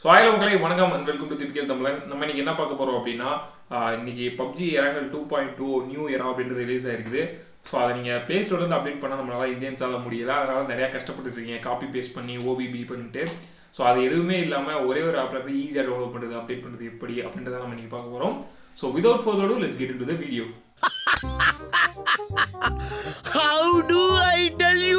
So ஆயில உங்களை வணக்கம் அண்ட் வெல்கம் டு திப்பிக்கல் தமிழன் நம்ம இன்னைக்கு என்ன பார்க்க போறோம் அப்படின்னா ஆஹ் இன்னைக்கு பப்ஜி இறங்கல் டூ பாயிண்ட் டூ நியூ இயரா அப்படின்றது ரிலீஸ் ஆயிருக்குது ஸோ அதை நீங்கள் ப்ளே ஸ்டோர்லேருந்து அப்டேட் பண்ண நம்மளால இந்தியன்ஸால முடியல அதனால நிறையா கஷ்டப்பட்டு இருக்கீங்க காப்பி பேஸ்ட் பண்ணி ஓபிபி பண்ணிட்டு ஸோ அது எதுவுமே இல்லாமல் ஒரே ஒரு ஆப்ல இருந்து ஈஸியாக டவுன்லோட் பண்ணுறது அப்டேட் பண்ணுறது எப்படி அப்படின்றத நம்ம இன்னைக்கு பார்க்க போகிறோம் so without further let's get to the video How do I tell you?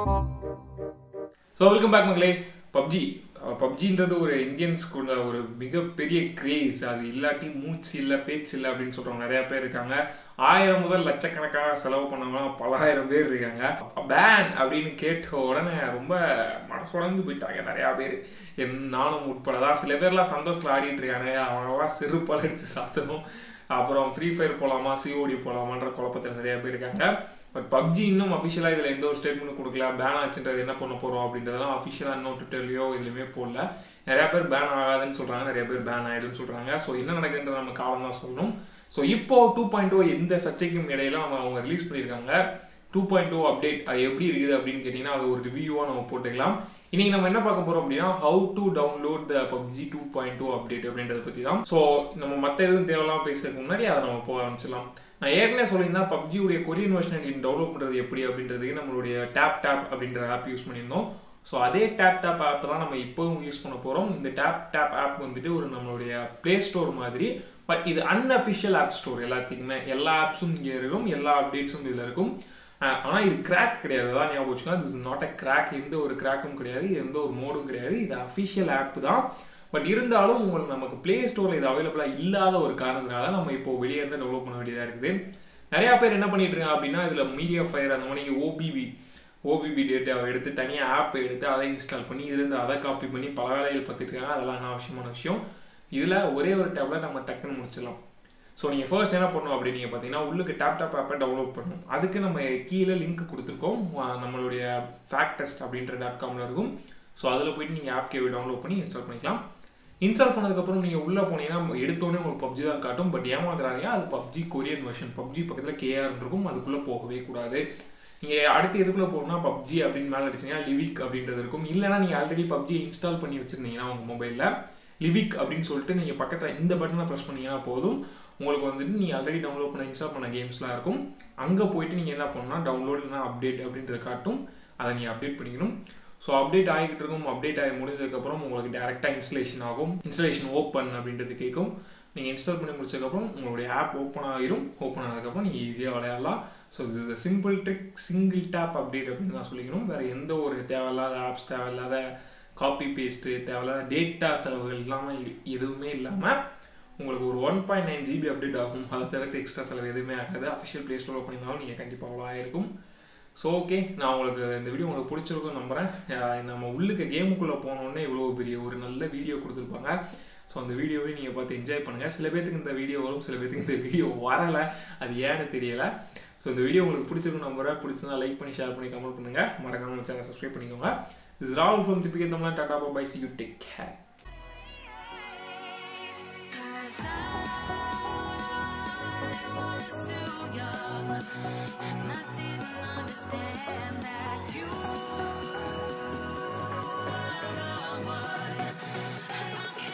So welcome back மக்களே பப்ஜி பப்ஜின்றது ஒரு இந்தியன்ஸ்க்குள்ள ஒரு மிகப்பெரிய கிரேஸ் அது இல்லாட்டி மூச்சு இல்லை பேச்சு இல்லை அப்படின்னு சொல்றவங்க நிறைய பேர் இருக்காங்க ஆயிரம் முதல் லட்சக்கணக்காக செலவு பண்ணவங்க பலாயிரம் பேர் இருக்காங்க பேன் அப்படின்னு கேட்ட உடனே ரொம்ப மனசுடந்து போயிட்டாங்க நிறையா பேர் என் நானும் உட்பட தான் சில பேர்லாம் சந்தோஷத்தில் ஆடிட்டு இருக்காங்க அவங்களாம் செருப்பால் அடித்து சாத்தணும் அப்புறம் ஃப்ரீ ஃபயர் போகலாமா சிஓடி போகலாமான்ற குழப்பத்தில் நிறைய பேர் இருக்காங்க பட் பப்ஜி இன்னும் அஃபிஷியலாக இதில் எந்த ஒரு ஸ்டேட்மெண்ட் கொடுக்கல பேன் ஆச்சுன்றது என்ன பண்ண போகிறோம் அப்படின்றதெல்லாம் அஃபிஷியலாக இன்னும் ட்விட்டர்லையோ இதுலையுமே போடல நிறைய பேர் பேன் ஆகாதுன்னு சொல்கிறாங்க நிறைய பேர் பேன் ஆகிடுன்னு சொல்கிறாங்க ஸோ என்ன நடக்குதுன்றது நம்ம காலம் தான் சொல்லணும் ஸோ இப்போ டூ பாயிண்ட் டூ எந்த சர்ச்சைக்கும் இடையில அவங்க அவங்க ரிலீஸ் பண்ணியிருக்காங்க டூ பாயிண்ட் டூ அப்டேட் அது எப்படி இருக்குது அப்படின்னு கேட்டிங்கன்னா அது ஒரு ரிவ்யூவாக நம்ம போட்டுக்கலாம் இன்னைக்கு நம்ம என்ன பார்க்க போறோம் அப்படின்னா how to download the PUBG two point two update அப்படின்றத பத்தி தான் ஸோ நம்ம மற்ற எதுவும் தேவையில்லாம பேசுறதுக்கு முன்னாடி அதை நம்ம போக ஆரம்பிச்சிடலாம் நான் ஏற்கனவே சொல்லியிருந்தேன் பப்ஜியுடைய கொரியன் வெர்ஷன் எனக்கு டவுன்லோட் பண்ணுறது எப்படி அப்படின்றதுக்கு நம்மளுடைய டேப் டேப் அப்படின்ற ஆப் யூஸ் பண்ணியிருந்தோம் ஸோ அதே டேப் டேப் ஆப் தான் நம்ம இப்போவும் யூஸ் பண்ண போகிறோம் இந்த டேப் டேப் ஆப் வந்துட்டு ஒரு நம்மளுடைய ப்ளே ஸ்டோர் மாதிரி பட் இது அன்அஃபிஷியல் ஆப் ஸ்டோர் எல்லாத்துக்குமே எல்லா ஆப்ஸும் இங்கே இருக்கும் எல்லா அப்டேட்ஸும் இதில் இருக்கும் ஆனால் இது கிராக் கிடையாது தான் ஞாபகம் வச்சுக்கோங்க this is not a crack எந்த ஒரு கிராக்கும் கிடையாது எந்த ஒரு மோடும் கிடையாது இது அஃபிஷியல் ஆப் தான் பட் இருந்தாலும் உங்களுக்கு நமக்கு ப்ளே ஸ்டோரில் இது அவைலபிளாக இல்லாத ஒரு காரணத்தினால நம்ம இப்போ வெளியே இருந்து டெவலப் பண்ண வேண்டியதாக இருக்குது நிறையா பேர் என்ன பண்ணிட்டு இருக்காங்க அப்படின்னா இதில் மீடியா ஃபயர் அந்த மாதிரி ஓபிவி ஓபிபி டேட்டாவை எடுத்து தனியாக ஆப் எடுத்து அதை இன்ஸ்டால் பண்ணி இதுலேருந்து அதை காப்பி பண்ணி பல வேலைகள் பார்த்துட்டு இருக்காங்க அதெல்லாம் என்ன அவசியமான விஷயம் இதில் ஒரே ஒரு டேப்ல நம்ம டக்குன்னு முடிச்சிடலாம் ஸோ நீங்கள் ஃபர்ஸ்ட் என்ன பண்ணணும் அப்படின்னு நீங்கள் பார்த்தீங்கன்னா உள்ளுக்கு டேப் டேப் ஆப்பை டவுன்லோட் பண்ணணும் அதுக்கு நம்ம கீழே லிங்க் கொடுத்துருக்கோம் நம்மளுடைய ஃபேக்டஸ்ட் அப்படின்ற டாட் காமில் இருக்கும் ஸோ அதில் போயிட்டு நீங்கள் ஆப் கேவி டவுன்லோட் பண்ணி இன்ஸ்டால் பண்ணிக்கலாம் இன்ஸ்டால் பண்ணதுக்கப்புறம் நீங்கள் உள்ளே போனீங்கன்னா எடுத்தோடனே உங்களுக்கு பப்ஜி தான் காட்டும் பட் ஏமாத்துறாதீங்க அது பப்ஜி கொரியன் வெர்ஷன் பப்ஜி பக்கத்தில் கேஆர் இருக்கும் அதுக்குள்ளே போகவே கூடாது நீங்கள் அடுத்து எதுக்குள்ளே போகணும்னா பப்ஜி அப்படின்னு மேலே அடிச்சிங்கன்னா லிவிக் அப்படின்றது இருக்கும் இல்லைனா நீங்கள் ஆல்ரெடி பப்ஜி இன்ஸ்டால் பண்ணி வச்சுருந்தீங்கன்னா உங்கள் மொபைலில் லிவிக் அப்படின்னு சொல்லிட்டு நீங்கள் பக்கத்தில் இந்த பட்டனை ப்ரெஸ் பண்ணீங்கன்னா போதும் உங்களுக்கு வந்துட்டு நீங்கள் ஆல்ரெடி டவுன்லோட் பண்ண இன்ஸ்டால் பண்ண கேம்ஸ்லாம் இருக்கும் அங்கே போயிட்டு நீங்கள் என்ன பண்ணணும்னா டவுன்லோட் இல்லைனா அப்டேட் அப்படின்றத காட்டும் அதை நீங்கள் அப்டேட் பண்ணிக்கணும் ஸோ அப்டேட் ஆகிட்டு இருக்கும் அப்டேட் ஆகி முடிஞ்சதுக்கப்புறம் உங்களுக்கு டேரெக்டாக இன்ஸ்டலேஷன் ஆகும் இன்ஸ்டலேஷன் ஓப்பன் அப்படின்றது கேட்கும் நீங்கள் இன்ஸ்டால் பண்ணி முடிச்சதுக்கப்புறம் உங்களுடைய ஆப் ஓப்பன் ஆகிரும் ஓப்பன் ஆனதுக்கப்புறம் நீங்கள் ஈஸியாக விளையாடலாம் so this is simple trick single tap update அப்படின்னு தான் சொல்லிக்கணும் வேறு எந்த ஒரு தேவையில்லாத ஆப்ஸ் தேவையில்லாத காப்பி பேஸ்ட்டு தேவையில்லாத டேட்டா செலவுகள் இல்லாமல் எதுவுமே இல்லாமல் உங்களுக்கு ஒரு one point nine GB update ஆகும் அதை தவிர்த்து எக்ஸ்ட்ரா செலவு எதுவுமே ஆகாது அஃபிஷியல் ப்ளே ஸ்டோர் பண்ணியிருந்தாலும் நீங்கள் கண்டிப்பாக அவ்வளோ ஆயிருக்கும் ஸோ ஓகே நான் உங்களுக்கு இந்த வீடியோ உங்களுக்கு பிடிச்சிருக்கும் நம்புகிறேன் நம்ம உள்ளுக்கு கேமுக்குள்ளே போனோடனே இவ்வளோ பெரிய ஒரு நல்ல வீடியோ கொடுத்துருப்பாங்க ஸோ அந்த வீடியோவை நீங்கள் பார்த்து என்ஜாய் பண்ணுங்கள் சில பேர்த்துக்கு இந்த வீடியோ வரும் சில பேர்த்துக்கு இந்த வீடியோ வரலை அது ஏன்னு தெரியலை ஸோ இந்த வீடியோ உங்களுக்கு பிடிச்சிருக்கும் நம்புறேன் பிடிச்சிருந்தா லைக் பண்ணி ஷேர் பண்ணி கமெண்ட் பண்ணுங்கள் மறக்காம சேனல் சப்ஸ்கிரைப் பண்ணிக்கோங்க திஸ் ராகுல் ஃப்ரம் திப்பிகே Tamil tata bye see you take care Cause I was too young and I didn't understand that you were the one. I don't care